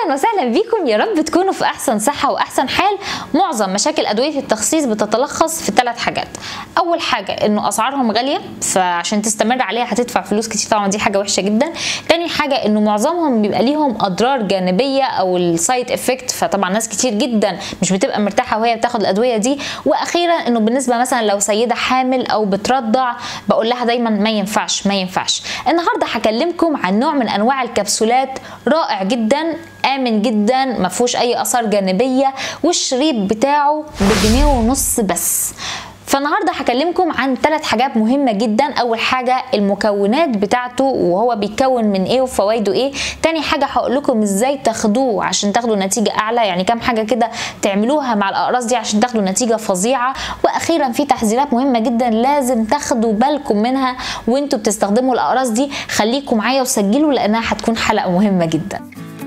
اهلا وسهلا بيكم يا رب تكونوا في احسن صحه واحسن حال معظم مشاكل ادويه التخسيس بتتلخص في ثلاث حاجات اول حاجه انه اسعارهم غاليه فعشان تستمر عليها هتدفع فلوس كتير طبعا دي حاجه وحشه جدا تاني حاجه انه معظمهم بيبقى ليهم اضرار جانبيه او السايد افكت فطبعا ناس كتير جدا مش بتبقى مرتاحه وهي بتاخد الادويه دي واخيرا انه بالنسبه مثلا لو سيده حامل او بترضع بقول لها دايما ما ينفعش ما ينفعش النهارده هكلمكم عن نوع من انواع الكبسولات رائع جدا امن جدا ما فيهوش اي اثار جانبيه والشريط بتاعه بجنيه ونص بس فالنهارده هكلمكم عن ثلاث حاجات مهمه جدا اول حاجه المكونات بتاعته وهو بيتكون من ايه وفوائده ايه تاني حاجه هقول لكم ازاي تاخدوه عشان تاخدوا نتيجه اعلى يعني كام حاجه كده تعملوها مع الاقراص دي عشان تاخدوا نتيجه فظيعه واخيرا في تحذيرات مهمه جدا لازم تاخدوا بالكم منها وانتوا بتستخدموا الاقراص دي خليكم معايا وسجلوا لانها هتكون حلقه مهمه جدا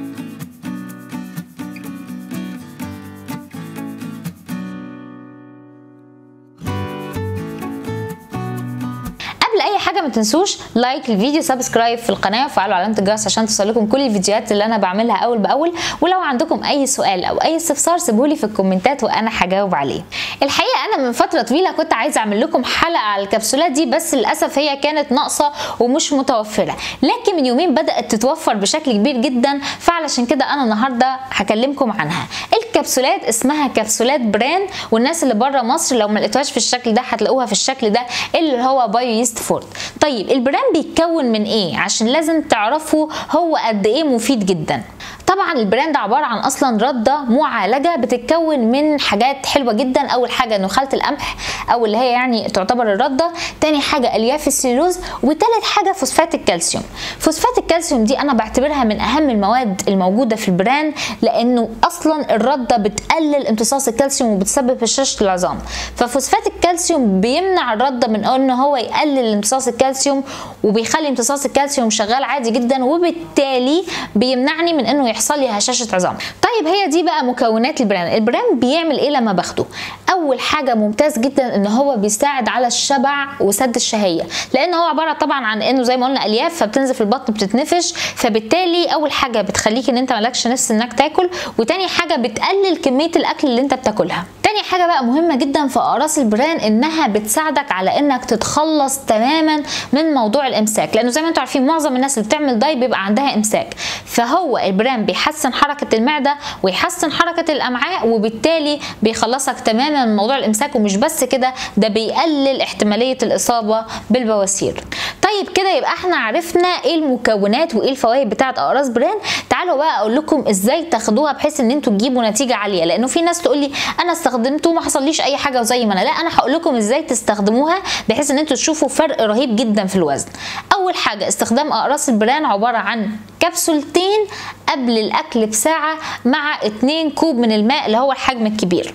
قبل اي حاجه ما تنسوش لايك الفيديو سبسكرايب في القناه وفعلوا علامه الجرس عشان توصلكم كل الفيديوهات اللي انا بعملها اول باول ولو عندكم اي سؤال او اي استفسار سيبولي في الكومنتات وانا هجاوب عليه الحقيقه انا من فتره طويله كنت عايزه اعمل لكم حلقه على الكبسولات دي بس للاسف هي كانت ناقصه ومش متوفره لكن من يومين بدات تتوفر بشكل كبير جدا فعلشان كده انا النهارده هكلمكم عنها الكبسولات اسمها كبسولات بران والناس اللي بره مصر لو ما لقيتوهاش في الشكل ده هتلاقوها في الشكل ده اللي هو بايو يست فورد طيب البران بيتكون من ايه عشان لازم تعرفوا هو قد ايه مفيد جدا طبعا البراند عباره عن اصلا رده معالجه بتتكون من حاجات حلوه جدا اول حاجه نخاله القمح او اللي هي يعني تعتبر الرده تاني حاجه الياف السيلوز وتالت حاجه فوسفات الكالسيوم فوسفات الكالسيوم دي انا بعتبرها من اهم المواد الموجوده في البران لانه اصلا الرده بتقلل امتصاص الكالسيوم وبتسبب هشاشه العظام ففوسفات الكالسيوم بيمنع الرده من ان هو يقلل امتصاص الكالسيوم وبيخلي امتصاص الكالسيوم شغال عادي جدا وبالتالي بيمنعني من انه يحصل لي هشاشه عظام طيب هي دي بقى مكونات البران البران بيعمل ايه لما باخده اول حاجه ممتاز جدا ان هو بيساعد على الشبع وسد الشهيه لان هو عباره طبعا عن انه زي ما قلنا الياف فبتنزل في البطن بتتنفش فبالتالي اول حاجه بتخليك ان انت مالكش نفس انك تاكل وتاني حاجه بتقلل كميه الاكل اللي انت بتاكلها تاني حاجه بقى مهمه جدا في اقراص البران انها بتساعدك على انك تتخلص تماما من موضوع الامساك لانه زي ما انتم عارفين معظم الناس اللي بتعمل دايت بيبقى عندها امساك فهو البران بيحسن حركه المعده ويحسن حركه الامعاء وبالتالي بيخلصك تماما من موضوع الامساك ومش بس كده ده بيقلل احتماليه الاصابه بالبواسير طيب كده يبقى احنا عرفنا ايه المكونات وايه الفوائد بتاعه اقراص بران تعالوا بقى اقول لكم ازاي تاخدوها بحيث ان انتوا تجيبوا نتيجه عاليه لانه في ناس تقول لي انا استخدمته وما حصليش اي حاجه وزي ما انا لا انا هقول لكم ازاي تستخدموها بحيث ان انتوا تشوفوا فرق رهيب جدا في الوزن اول حاجه استخدام اقراص البران عباره عن كبسولتين قبل الاكل بساعه مع 2 كوب من الماء اللي هو الحجم الكبير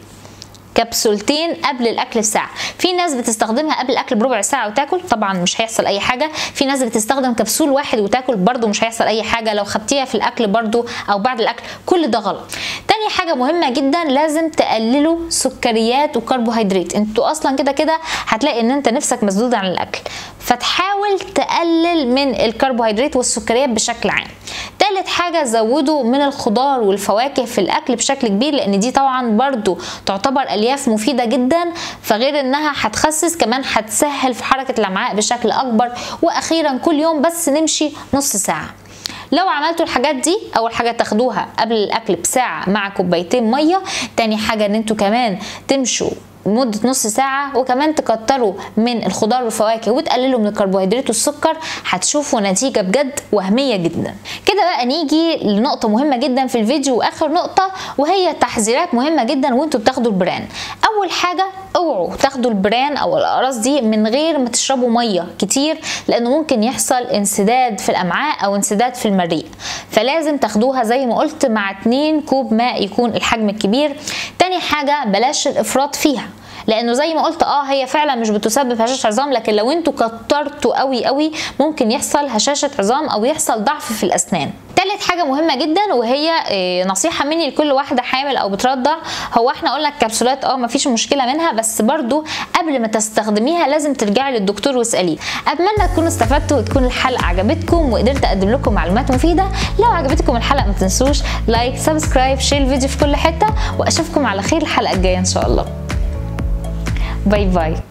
كبسولتين قبل الاكل بساعه في ناس بتستخدمها قبل الاكل بربع ساعه وتاكل طبعا مش هيحصل اي حاجه في ناس بتستخدم كبسول واحد وتاكل برده مش هيحصل اي حاجه لو خدتيها في الاكل برده او بعد الاكل كل ده غلط تاني حاجه مهمه جدا لازم تقللوا سكريات وكربوهيدرات انتوا اصلا كده كده هتلاقي ان انت نفسك مسدود عن الاكل فتحاول تقلل من الكربوهيدرات والسكريات بشكل عام تالت حاجه زودوا من الخضار والفواكه في الاكل بشكل كبير لان دي طبعا برضو تعتبر الياف مفيده جدا فغير انها هتخسس كمان هتسهل في حركه الامعاء بشكل اكبر واخيرا كل يوم بس نمشي نص ساعه لو عملتوا الحاجات دي اول حاجه تاخدوها قبل الاكل بساعه مع كوبايتين ميه تاني حاجه ان انتوا كمان تمشوا لمدة نص ساعة وكمان تكتروا من الخضار والفواكه وتقللوا من الكربوهيدرات والسكر هتشوفوا نتيجة بجد وهمية جدا كده بقى نيجي لنقطة مهمة جدا في الفيديو واخر نقطة وهي تحذيرات مهمة جدا وانتوا بتاخدوا البران اول حاجة اوعوا تاخدوا البران او الاقراص دي من غير ما تشربوا مية كتير لانه ممكن يحصل انسداد في الامعاء او انسداد في المريء فلازم تاخدوها زي ما قلت مع 2 كوب ماء يكون الحجم الكبير تاني حاجة بلاش الافراط فيها لانه زي ما قلت اه هي فعلا مش بتسبب هشاشه عظام لكن لو انتوا كترتوا قوي قوي ممكن يحصل هشاشه عظام او يحصل ضعف في الاسنان تالت حاجة مهمة جدا وهي إيه، نصيحة مني لكل واحدة حامل او بترضع هو احنا قلنا الكبسولات اه مفيش مشكلة منها بس برضو قبل ما تستخدميها لازم ترجعي للدكتور واسأليه اتمنى تكونوا استفدتوا وتكون الحلقة عجبتكم وقدرت اقدم لكم معلومات مفيدة لو عجبتكم الحلقة ما تنسوش لايك سبسكرايب شير الفيديو في كل حتة واشوفكم على خير الحلقة الجاية ان شاء الله باي باي